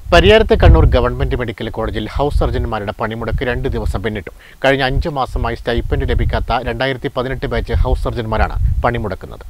പരിയാരത്തെ Kannur government medical കോളേജിൽ house സർജന്മാരുടെ പണിമുടക്ക് രണ്ട് ദിവസം പിന്നിട്ടു കഴിഞ്ഞ അഞ്ച് മാസമായി സ്റ്റൈപ്പൻഡ് ലഭിക്കാത്ത രണ്ടായിരത്തി പതിനെട്ട് ബാച്ച് ഹൗസ് സർജന്മാരാണ് പണിമുടക്കുന്നത്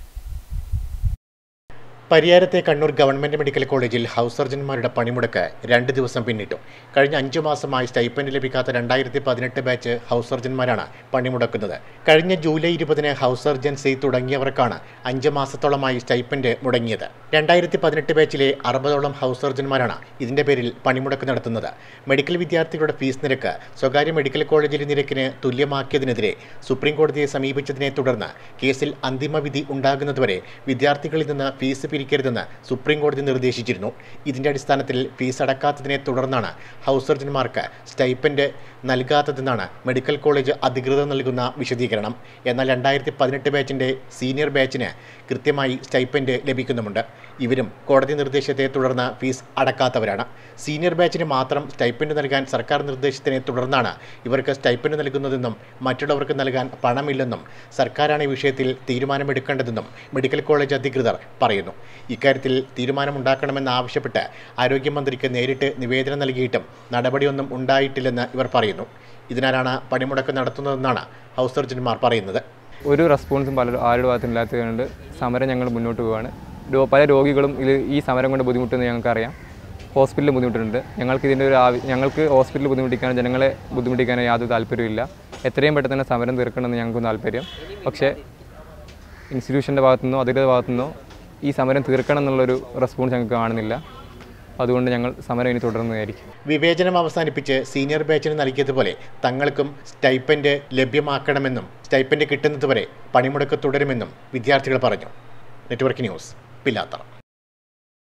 പരിയാരത്തെ കണ്ണൂർ ഗവൺമെന്റ് മെഡിക്കൽ കോളേജിൽ ഹൗസ് സർജന്മാരുടെ പണിമുടക്ക് രണ്ട് ദിവസം പിന്നിട്ടു കഴിഞ്ഞ അഞ്ചു മാസമായി സ്റ്റൈപ്പൻഡ് ലഭിക്കാത്ത രണ്ടായിരത്തി പതിനെട്ട് ബാച്ച് ഹൗസ് സർജന്മാരാണ് പണിമുടക്കുന്നത് കഴിഞ്ഞ ജൂലൈ ഇരുപതിന് ഹൗസ് സർജൻസി തുടങ്ങിയവർക്കാണ് അഞ്ച് മാസത്തോളമായി സ്റ്റൈപ്പൻഡ് മുടങ്ങിയത് രണ്ടായിരത്തി പതിനെട്ട് ബാച്ചിലെ അറുപതോളം ഹൗസ് സർജന്മാരാണ് ഇതിന്റെ പേരിൽ പണിമുടക്ക് നടത്തുന്നത് മെഡിക്കൽ വിദ്യാർത്ഥികളുടെ ഫീസ് നിരക്ക് സ്വകാര്യ മെഡിക്കൽ കോളേജിലെ നിരക്കിന് തുല്യമാക്കിയതിനെതിരെ സുപ്രീം കോടതിയെ സമീപിച്ചതിനെ തുടർന്ന് കേസിൽ അന്തിമ വിധി ഉണ്ടാകുന്നതുവരെ വിദ്യാർത്ഥികളിൽ നിന്ന് ഫീസ് പിരിക്കരുതെന്ന് സുപ്രീം കോടതി നിർദ്ദേശിച്ചിരുന്നു ഇതിന്റെ അടിസ്ഥാനത്തിൽ ഫീസ് അടക്കാത്തതിനെ തുടർന്നാണ് ഹൗസ് സർജന്മാർക്ക് സ്റ്റൈപ്പൻഡ് നൽകാത്തതെന്നാണ് മെഡിക്കൽ കോളേജ് അധികൃതർ നൽകുന്ന വിശദീകരണം എന്നാൽ രണ്ടായിരത്തി പതിനെട്ട് ബാച്ചിന്റെ സീനിയർ ബാച്ചിന് കൃത്യമായി സ്റ്റൈപ്പൻഡ് ലഭിക്കുന്നുമുണ്ട് ഇവരും കോടതി നിർദ്ദേശത്തെ തുടർന്ന് ഫീസ് അടക്കാത്തവരാണ് സീനിയർ ബാച്ചിന് മാത്രം സ്റ്റൈപ്പൻഡ് നൽകാൻ സർക്കാർ നിർദ്ദേശത്തിനെ തുടർന്നാണ് ഇവർക്ക് സ്റ്റൈപ്പൻഡ് നൽകുന്നതെന്നും മറ്റുള്ളവർക്ക് നൽകാൻ പണമില്ലെന്നും സർക്കാരാണ് ഈ വിഷയത്തിൽ തീരുമാനമെടുക്കേണ്ടതെന്നും മെഡിക്കൽ കോളേജ് അധികൃതർ പറയുന്നു ഇക്കാര്യത്തിൽ തീരുമാനമുണ്ടാക്കണമെന്നാവശ്യപ്പെട്ട് ആരോഗ്യമന്ത്രിക്ക് നേരിട്ട് നിവേദനം നൽകിയിട്ടും നടപടിയൊന്നും ഉണ്ടായിട്ടില്ലെന്ന് ഇവർ പറയുന്നു ഇതിനാലാണ് പണിമുടക്ക് നടത്തുന്നതെന്നാണ് ഹൗസ് സർജന്മാർ പറയുന്നത് ഒരു റെസ്പോൺസും പല ആരുടെ ഭാഗത്തും ഇല്ലാത്തതുകൊണ്ട് സമരം ഞങ്ങൾ മുന്നോട്ട് പോവുകയാണ് രോ- പല രോഗികളും ഇത് ഈ സമരം കൊണ്ട് ബുദ്ധിമുട്ടുമെന്ന് ഞങ്ങൾക്കറിയാം ഹോസ്പിറ്റലിൽ ബുദ്ധിമുട്ടുണ്ട് ഞങ്ങൾക്ക് ഇതിൻ്റെ ഒരു ആവ ഞങ്ങൾക്ക് ഹോസ്പിറ്റലിൽ ബുദ്ധിമുട്ടിക്കാനോ ജനങ്ങളെ ബുദ്ധിമുട്ടിക്കാനോ യാതൊരു താല്പര്യമില്ല എത്രയും പെട്ടെന്ന് തന്നെ സമരം തീർക്കണമെന്ന് ഞങ്ങൾക്ക് താല്പര്യം പക്ഷേ ഇൻസ്റ്റിറ്റ്യൂഷൻ്റെ ഭാഗത്തുനിന്നോ അധികൃത ഭാഗത്തുനിന്നോ ഈ സമരം തീർക്കണം എന്നുള്ളൊരു റെസ്പോൺസ് ഞങ്ങൾക്ക് കാണുന്നില്ല അതുകൊണ്ട് ഞങ്ങൾ സമരം ഇനി തുടരുന്നതായിരിക്കും വിവേചനം അവസാനിപ്പിച്ച് സീനിയർ ബാച്ചിന് നൽകിയതുപോലെ തങ്ങൾക്കും സ്റ്റൈപ്പൻഡ് ലഭ്യമാക്കണമെന്നും സ്റ്റൈപ്പൻഡ് കിട്ടുന്നതുവരെ പണിമുടക്ക് തുടരുമെന്നും വിദ്യാർത്ഥികൾ പറഞ്ഞു നെറ്റ്വർക്ക് ന്യൂസ് പില്ലാത്തറ